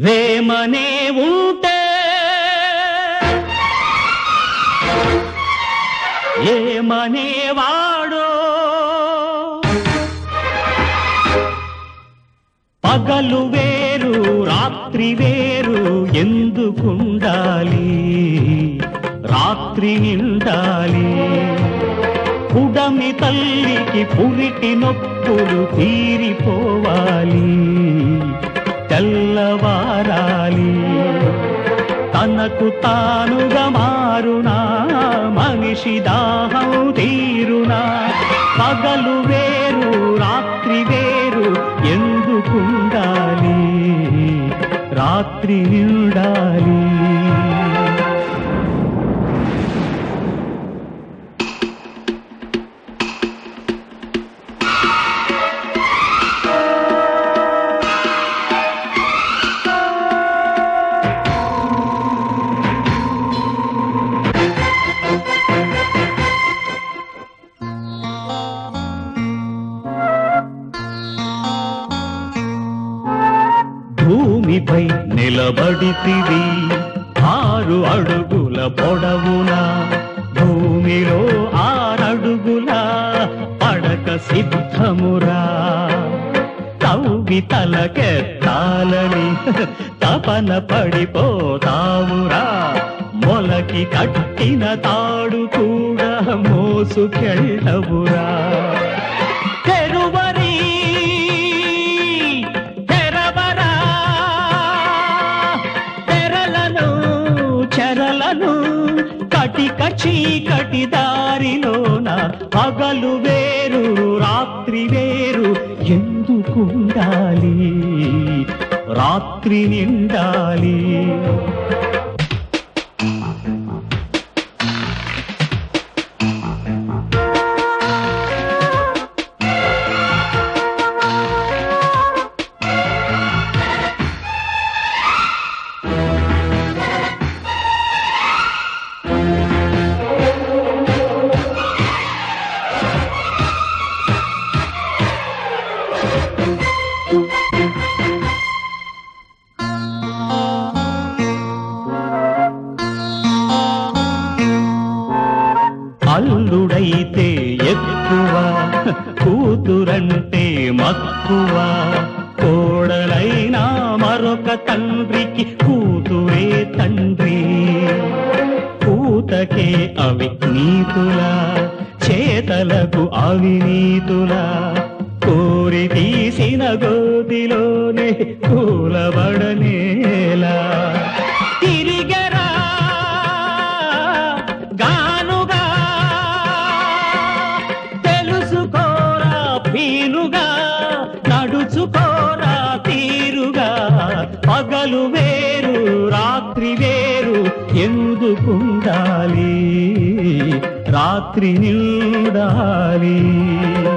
వేమనే ఉంటే ఏమనేవాడో పగలు వేరు రాత్రి వేరు ఎందుకుండాలి రాత్రి నిండాలి పుడమి తల్లికి పురిటి నొప్పులు తీరిపోవాలి తెల్లవారాలి తనకు తానుగా మారునా మనిషి దాహం తీరునా పగలు వేరు రాత్రి వేరు ఎందుకుండాలి రాత్రి నిండాలి భూమిపై నిలబడితివి ఆరు అడుగుల పొడవున భూమిలో ఆరడుగుల పడక సిద్ధమురా తవ్వి తలకెత్తాలని తపన పడిపోతావురా మొలకి కట్టిన తాడు కూడా మోసుకెళ్ళవురా తెరువరి తెరవరా తెరలను చెరలను కటిక చీకటి దారిలోన పగలు వేరు రాత్రి వేరు ఎందుకుండాలి రాత్రి నిండాలి అల్లుడైతే ఎక్కువ కూతురంటే మక్కువ కోడలైనా మరొక తండ్రికి కూతురే తండ్రి కూతకే అవి నీతులా చేతలకు అవినీతులా కోరి తీసిన గోతిలోనే కూలబడనేలా తిరిగరా గానుగా తెలుసుకోరా పీనుగా నడుచుకోరా తీరుగా పగలు వేరు రాత్రి వేరు ఎందుకుండాలి రాత్రి నిండాలి